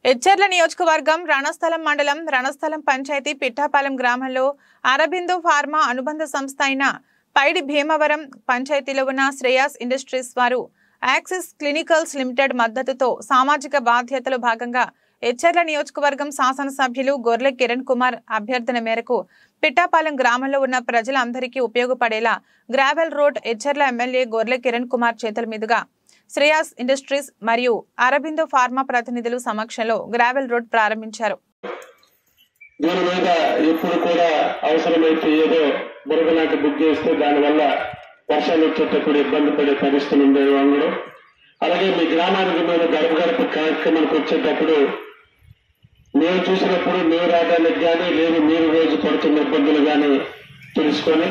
ఎచ్చెర్ల నియోజకవర్గం రణస్థలం మండలం రణస్థలం పంచాయతీ పిట్టాపాలెం గ్రామంలో అరబిందో ఫార్మా అనుబంధ సంస్థ అయిన పైడి భీమవరం పంచాయతీలో ఉన్న శ్రేయాస్ ఇండస్ట్రీస్ వారు యాక్సిస్ క్లినికల్స్ లిమిటెడ్ మద్దతుతో సామాజిక బాధ్యతలో భాగంగా ఎచ్చెర్ల నియోజకవర్గం శాసనసభ్యులు గొర్లె కిరణ్ కుమార్ అభ్యర్థన మేరకు పిట్టాపాలెం గ్రామంలో ఉన్న ప్రజలందరికీ ఉపయోగపడేలా గ్రావెల్ రోడ్ ఎచ్చెర్ల ఎమ్మెల్యే గొర్లె కిరణ్ కుమార్ చేతుల మీదుగా శ్రేయాస్ ఇండస్ట్రీస్ మరియు అరబిందో ఫార్మా ప్రతినిధులు సమక్షంలో గ్రావెల్ రోడ్ ప్రారంభించారు దీని మీద ఎప్పుడు కూడా అవసరమైతే ఏదో బురద లాంటి బుక్ చేస్తే దానివల్ల వర్షాలు వచ్చేటప్పుడు ఇబ్బంది పడే పరిస్థితులు ఉండేవి అందులో అలాగే మీ గ్రామానికి మేము గడప గడప కార్యక్రమానికి వచ్చేటప్పుడు మేము చూసినప్పుడు మేము రావడానికి కానీ లేదు మీరు రోజు పడుతున్న ఇబ్బందులు కానీ తెలుసుకొని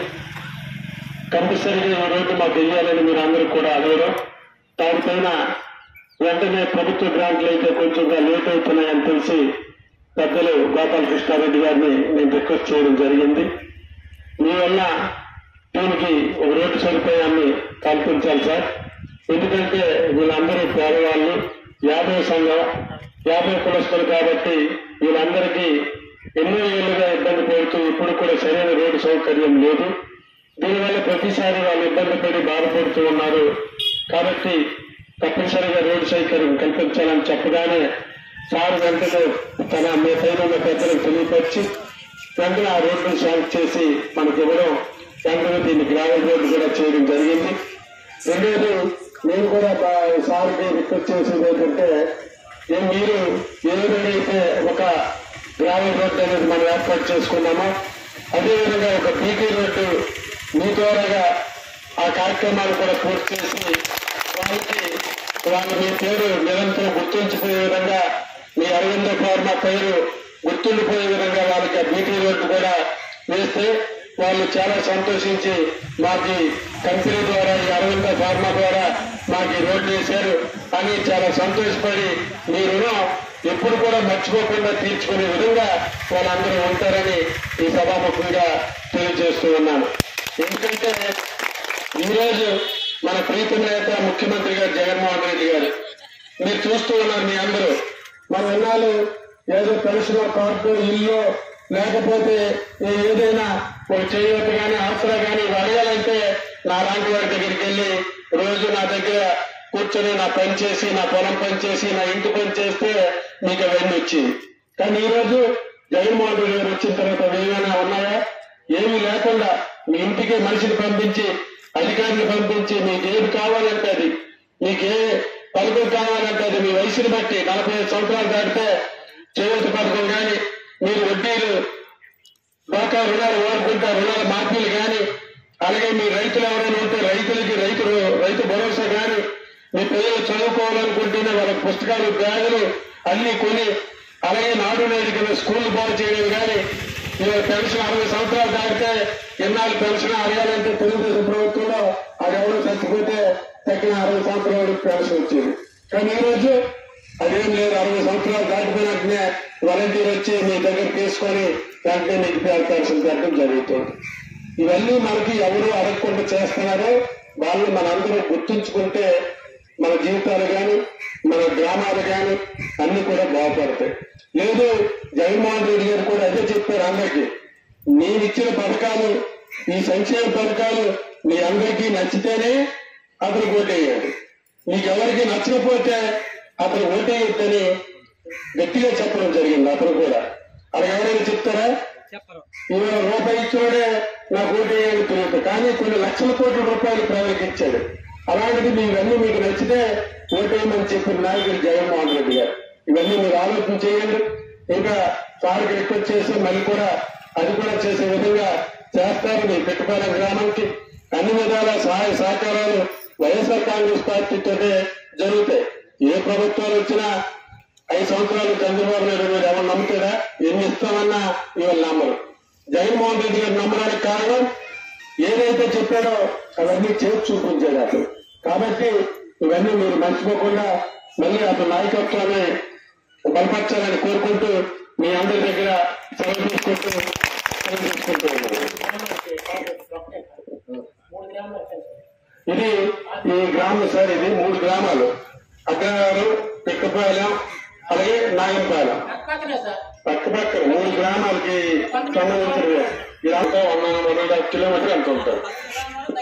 కంపల్సరీగా ఈ రోజు మాకు వెయ్యాలని మీరు అందరూ కూడా అడగడం దానిపైన వెంటనే ప్రభుత్వ గ్రాంట్లు అయితే కొంచెం లేట్ అవుతున్నాయని తెలిసి పెద్దలు గోపాలకృష్ణారెడ్డి గారిని నేను రిక్వెస్ట్ చేయడం జరిగింది మీ వల్ల దీనికి ఒక రోడ్డు సదుపాయాన్ని కల్పించాలి సార్ ఎందుకంటే వీళ్ళందరూ పేదవాళ్ళు యాభై సంఘం యాభై కులస్తులు కాబట్టి వీళ్ళందరికీ ఎన్నో ఏళ్లుగా ఇబ్బంది పడుతూ ఇప్పుడు కూడా సరైన రోడ్డు సౌకర్యం లేదు దీనివల్ల ప్రతిసారి వాళ్ళు ఇబ్బంది పడి బాధపడుతూ ఉన్నారు కాబట్టి తప్పనిసరిగా రోడ్డు సౌకర్యం కల్పించాలని చెప్పగానే సార్ వెంటనే తన మీ పైన ఉన్న పెద్దలకు తెలియపరిచి వెంటనే ఆ రోడ్డు శాంక్ చేసి మనకి ఇవ్వడం వెంటనే దీన్ని గ్రావెల్ రోడ్డు కూడా చేయడం జరిగింది రెండోది నేను కూడా బా- సార్కి రిక్వెస్ట్ చేసేది ఏంటంటే ఏ- మీరు ఏ విధంగా అయితే ఒక గ్రావెల్ రోడ్డు అనేది మనం ఏర్పాటు చేసుకున్నామో అదేవిధంగా ఒక బీటీ రోడ్డు మీ ద్వారాగా ఆ కార్యక్రమాలు కూడా పూర్తి చేసి వాళ్ళకి వాళ్ళు మీ పేరు నిరంతరం గుర్తుంచిపోయే విధంగా మీ అరవింద ఫార్మా పేరు గుర్తుండిపోయే విధంగా వాళ్ళకి ఆ బీటీ రోడ్డు కూడా వేస్తే వాళ్ళు చాలా సంతోషించి మాకు ఈ కంపెనీ ద్వారా ఈ అరవింద ఫార్మా ద్వారా మాకు ఈ రోడ్డు వేశారు అని చాలా సంతోషపడి మీ రుణం ఎప్పుడు కూడా మర్చిపోకుండా తీర్చుకునే విధంగా వాళ్ళందరూ ఉంటారని ఈ సభాముఖంగా తెలియజేస్తూ ఉన్నాను ఎందుకంటే ఈరోజు మన ప్రీతం నేత ముఖ్యమంత్రి గారు జగన్మోహన్ రెడ్డి గారు మీరు చూస్తూ ఉన్నారు మీ అందరూ మన ఎన్నాళ్ళు ఏదో పెన్షన్ కార్డు ఇల్లు లేకపోతే ఏ- ఏదైనా ఒక చేయవత కానీ ఆసరా కానీ ఇవి అడగాలంటే నా లాంటి వాడి దగ్గరికి వెళ్ళి రోజు నా దగ్గర కూర్చొని నా పని చేసి నా పొలం పని చేసి నా ఇంటి పని చేస్తే మీకు అవన్నీ వచ్చింది కానీ ఈ రోజు జగన్మోహన్ రెడ్డి గారు వచ్చిన తర్వాత అవి ఏమైనా ఉన్నాయా ఏమీ లేకుండా మీ ఇంటికి మనిషిని పంపించి అధికారిని పంపించి మీకు ఏది కావాలంటే అది మీకు ఏ పథకం కావాలంటే అది మీ వయసుని బట్టి నలభై ఐదు సంవత్సరాలు దాటితే చేయూత పథకం కానీ మీరు వడ్డీలు బాకా రుణాలు వాడుకుంటా రుణాల మార్పులు కానీ అలాగే మీ రైతులు ఎవరైనా ఉంటే రైతులకి రైతు రైతు భరోసా కానీ మీ పిల్లలు చదువుకోవాలనుకుంటేనే వాళ్ళ పుస్తకాలు బ్యాగులు అన్ని కొని అలాగే నాడు నేడు కింద స్కూల్ బాగు చేయడం కానీ ఇవాళ పెన్షన్ అరవై సంవత్సరాలు దాటితే ఎన్నాళ్ళు పెన్షన్ అడగాలంటే తెలుగుదేశం ప్రభుత్వంలో అది ఎవరో చచ్చిపోతే తగ్గిన అరవై సంవత్సరాలు పెన్షన్ వచ్చింది కానీ ఈ రోజు అదేం లేదు అరవై సంవత్సరాలు దాటిపోయినట్టునే వాలంటీర్ వచ్చి మీ దగ్గర తీసుకొని వెంటనే మీకు పేరు పెన్షన్ పెట్టడం జరుగుతుంది ఇవన్నీ మనకి ఎవరు అడగకుండా చేస్తున్నారో వాళ్ళు మనందరూ గుర్తుంచుకుంటే మన జీవితాలు కానీ మన గ్రామాలు కానీ అన్ని కూడా బాగుపడతాయి లేదు జగన్మోహన్ రెడ్డి గారు కూడా అదే చెప్పారు అందరికీ నేనిచ్చిన పథకాలు ఈ సంక్షేమ పథకాలు మీ అందరికీ నచ్చితేనే అతను ఓటేయాలి మీకు ఎవరికి నచ్చకపోతే అతను ఓటేయొద్దని గట్టిగా చెప్పడం జరిగింది అతను కూడా అలా ఎవరైనా చెప్తారా ఇవాళ రూపాయి ఇచ్చినోడే నాకు ఓటేయాలని తెలియదు కానీ కొన్ని లక్షల కోట్ల రూపాయలు ప్రజలకు ఇచ్చాడు అలాంటిది మీ ఇవన్నీ మీకు నచ్చితే ఓటేయమని చెప్పిన నాయకుడు జగన్మోహన్ రెడ్డి గారు ఇవన్నీ మీరు ఆలోచన చేయండి ఇంకా సార్కి రిక్వెస్ట్ చేసి మళ్ళీ కూడా అది కూడా చేసే విధంగా చేస్తారు మీ పెట్టుబడి గ్రామానికి అన్ని విధాల సహాయ సహకారాలు వైఎస్ఆర్ కాంగ్రెస్ పార్టీతోనే జరుగుతాయి ఏ ప్రభుత్వాలు వచ్చినా ఐదు సంవత్సరాలు చంద్రబాబు నాయుడు గారు ఎవరు నమ్ముతాడా ఎన్ని ఇస్తామన్నా ఇవాళ నమ్మరు జగన్మోహన్ రెడ్డి గారు నమ్మడానికి కారణం ఏదైతే చెప్పాడో అవన్నీ చేసి చూపించాడు అతను కాబట్టి ఇవన్నీ మీరు మర్చిపోకుండా మళ్ళీ అతని నాయకత్వాన్ని బలపరచాలని కోరుకుంటూ మీ అందరి దగ్గర సెలవు తీసుకుంటూ సెలవు తీసుకుంటూ ఉన్నాను. ఇది ఈ గ్రామం సార్ ఇది మూడు గ్రామాలు అగ్రహారం పిక్కపాలెం అలాగే నాగంపాలెం పక్కనే సార్ పక్క పక్కన మూడు గ్రామాలకి సంబంధించిన ఇదంతా one one and half kilometer ఎంత ఉంటుంది